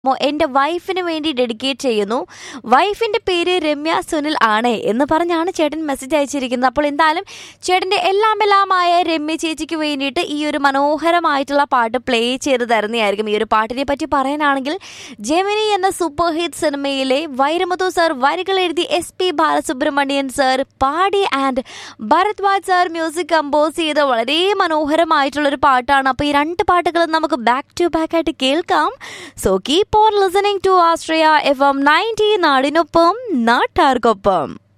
മോ എൻ്റെ വൈഫിന് വേണ്ടി ഡെഡിക്കേറ്റ് ചെയ്യുന്നു വൈഫിൻ്റെ പേര് രമ്യ സുനിൽ ആണ് എന്ന് പറഞ്ഞാണ് ചേട്ടൻ മെസ്സേജ് അയച്ചിരിക്കുന്നത് അപ്പോൾ എന്തായാലും ചേട്ടൻ്റെ എല്ലാം എല്ലാമായ രമ്യ ചേച്ചിക്ക് വേണ്ടിയിട്ട് ഈ ഒരു മനോഹരമായിട്ടുള്ള പാട്ട് പ്ലേ ചെയ്ത് തരുന്നതായിരിക്കും ഈ ഒരു പാട്ടിനെ പറ്റി പറയാനാണെങ്കിൽ ജെമിനി എന്ന സൂപ്പർ ഹിറ്റ് സിനിമയിലെ വൈരമുത്തു സർ വരികൾ എഴുതി എസ് പി ബാലസുബ്രഹ്മണ്യൻ സർ പാടി and Bharadwaj sir music compose ചെയ്ത വളരെ മനോഹരമായിട്ടുള്ളൊരു പാട്ടാണ് അപ്പോൾ ഈ രണ്ട് പാട്ടുകളും നമുക്ക് ബാക്ക് ടു ബാക്ക് ആയിട്ട് കേൾക്കാം so keep on listening to Austria F M ninety നാടിനൊപ്പം നാട്ടാർക്കൊപ്പം